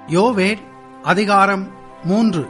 யோவேல் அதிகாரம் மூன்று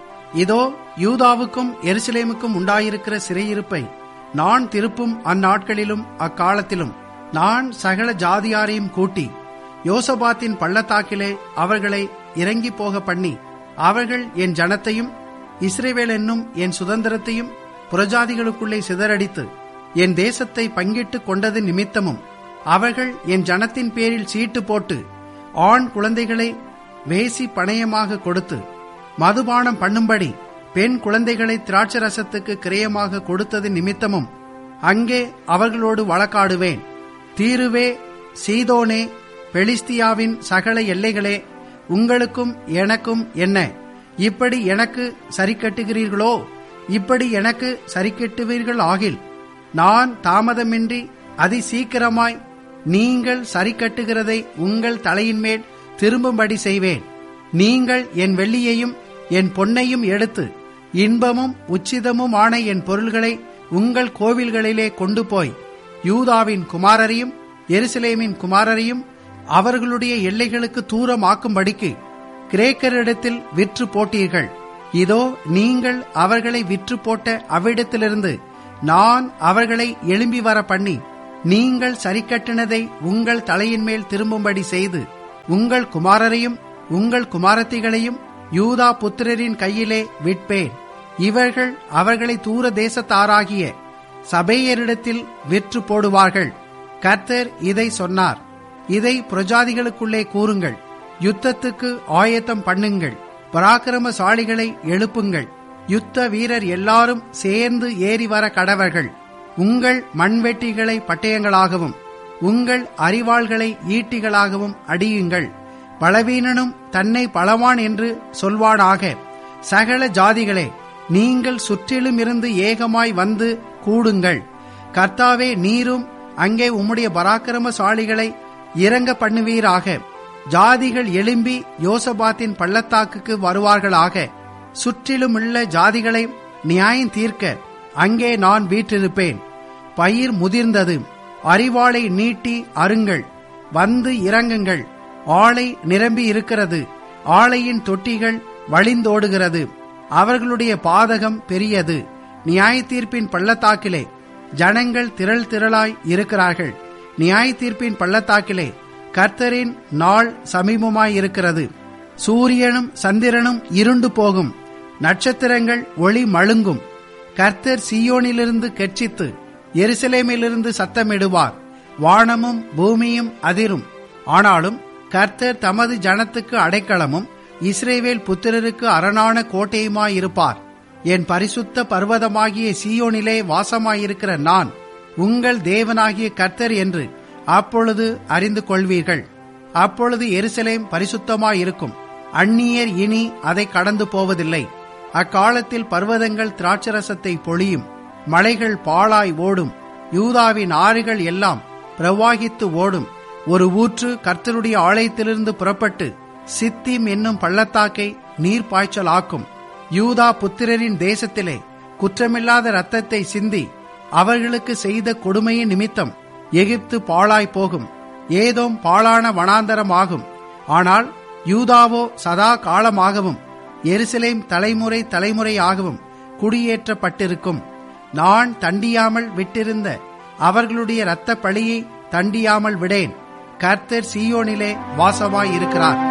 இதோ யூதாவுக்கும் எருசலேமுக்கும் உண்டாயிருக்கிற சிறையிருப்பை நான் திருப்பும் அந்நாட்களிலும் அக்காலத்திலும் நான் சகல ஜாதியாரையும் கூட்டி யோசபாத்தின் பள்ளத்தாக்கிலே அவர்களை இறங்கி போக பண்ணி அவர்கள் என் ஜனத்தையும் இஸ்ரேவேல் என்னும் என் சுதந்திரத்தையும் புறஜாதிகளுக்குள்ளே சிதறடித்து என் தேசத்தை பங்கிட்டு கொண்டது நிமித்தமும் அவர்கள் என் ஜனத்தின் பேரில் சீட்டு போட்டு ஆண் குழந்தைகளை வேசி பணயமாக கொடுத்து மதுபானம் பண்ணும்படி பெண் குழந்தைகளை திராட்சரசத்துக்கு கிரயமாக கொடுத்தது நிமித்தமும் அங்கே அவர்களோடு வழக்காடுவேன் தீருவே சீதோனே பெலிஸ்தியாவின் சகல எல்லைகளே உங்களுக்கும் எனக்கும் என்ன இப்படி எனக்கு சரி கட்டுகிறீர்களோ இப்படி எனக்கு சரி கட்டுவீர்கள் ஆகில் நான் தாமதமின்றி அதி சீக்கிரமாய் நீங்கள் சரி கட்டுகிறதை உங்கள் தலையின் மேல் திரும்பும்படி செய்வேன் நீங்கள் என் வெள்ளியையும் என் பொன்னையும் எடுத்து இன்பமும் உச்சிதமும் ஆன என் பொருள்களை உங்கள் கோவில்களிலே கொண்டு போய் யூதாவின் குமாரரையும் எருசலேமின் குமாரரையும் அவர்களுடைய எல்லைகளுக்கு தூரமாக்கும்படிக்கு கிரேக்கரிடத்தில் விற்று போட்டீர்கள் இதோ நீங்கள் அவர்களை விற்று போட்ட அவ்விடத்திலிருந்து நான் அவர்களை எழும்பி வர பண்ணி நீங்கள் சரிக்கட்டினதை உங்கள் தலையின் மேல் திரும்பும்படி செய்து உங்கள் குமாரரையும் உங்கள் குமாரத்திகளையும் யூதா புத்திரரின் கையிலே விற்பேன் இவர்கள் அவர்களை தூர தேசத்தாராகிய சபையரிடத்தில் விற்று போடுவார்கள் கர்த்தர் இதை சொன்னார் இதை பிரஜாதிகளுக்குள்ளே கூறுங்கள் யுத்தத்துக்கு ஆயத்தம் பண்ணுங்கள் பராக்கிரமசாலிகளை எழுப்புங்கள் யுத்த வீரர் எல்லாரும் சேர்ந்து ஏறி வர கடவர்கள் உங்கள் மண்வெட்டிகளை பட்டயங்களாகவும் உங்கள் அரிவாள்களை ஈட்டிகளாகவும் அடியுங்கள் பலவீனனும் தன்னை பலவான் என்று சொல்வானாக சகல ஜாதிகளே நீங்கள் சுற்றிலும் இருந்து ஏகமாய் வந்து கூடுங்கள் கர்த்தாவே நீரும் அங்கே உம்முடைய பராக்கிரமசாலிகளை இறங்க பண்ணுவீராக ஜாதிகள் எழும்பி யோசபாத்தின் பள்ளத்தாக்குக்கு வருவார்களாக சுற்றிலுமுள்ள ஜாதிகளை நியாயம் தீர்க்க அங்கே நான் வீற்றிருப்பேன் பயிர் முதிர்ந்தது அறிவாளை நீட்டி அருங்கள் வந்து இறங்குங்கள் ஆலை நிரம்பி இருக்கிறது ஆலையின் தொட்டிகள் வழிந்தோடுகிறது அவர்களுடைய பாதகம் பெரியது நியாய தீர்ப்பின் பள்ளத்தாக்கிலே ஜனங்கள் திரள் திரளாய் இருக்கிறார்கள் நியாய தீர்ப்பின் பள்ளத்தாக்கிலே கர்த்தரின் நாள் சமீபமாயிருக்கிறது சூரியனும் சந்திரனும் இருண்டு போகும் நட்சத்திரங்கள் ஒளி மழுங்கும் கர்த்தர் சியோனிலிருந்து கெர்ச்சித்து எருசலேமிலிருந்து சத்தமிடுவார் வானமும் பூமியும் அதிரும் ஆனாலும் கர்த்தர் தமது ஜனத்துக்கு அடைக்கலமும் இஸ்ரேவேல் புத்திரருக்கு அரணான கோட்டையுமாயிருப்பார் என் பரிசுத்த பர்வதமாகிய சீயோனிலே வாசமாயிருக்கிற நான் உங்கள் தேவனாகிய கர்த்தர் என்று அப்பொழுது அறிந்து கொள்வீர்கள் அப்பொழுது எருசலேம் பரிசுத்தமாயிருக்கும் அந்நியர் இனி அதை கடந்து போவதில்லை அக்காலத்தில் பர்வதங்கள் திராட்சரசத்தை பொழியும் மலைகள் பாழாய் ஓடும் யூதாவின் ஆறுகள் எல்லாம் பிரவாகித்து ஓடும் ஒரு ஊற்று கர்த்தருடைய ஆலயத்திலிருந்து புறப்பட்டு சித்திம் என்னும் பள்ளத்தாக்கை நீர் பாய்ச்சலாக்கும் யூதா புத்திரரின் தேசத்திலே குற்றமில்லாத இரத்தத்தை சிந்தி அவர்களுக்கு செய்த கொடுமையின் நிமித்தம் எகிப்து பாழாய் போகும் ஏதோம் பாழான வனாந்தரமாகும் ஆனால் யூதாவோ சதா காலமாகவும் எருசலேம் தலைமுறை தலைமுறையாகவும் குடியேற்றப்பட்டிருக்கும் நான் தண்டியாமல் விட்டிருந்த அவர்களுடைய இரத்த பழியை தண்டியாமல் விடேன் கர்த்தர் சீயோனிலே வாசமாயிருக்கிறார்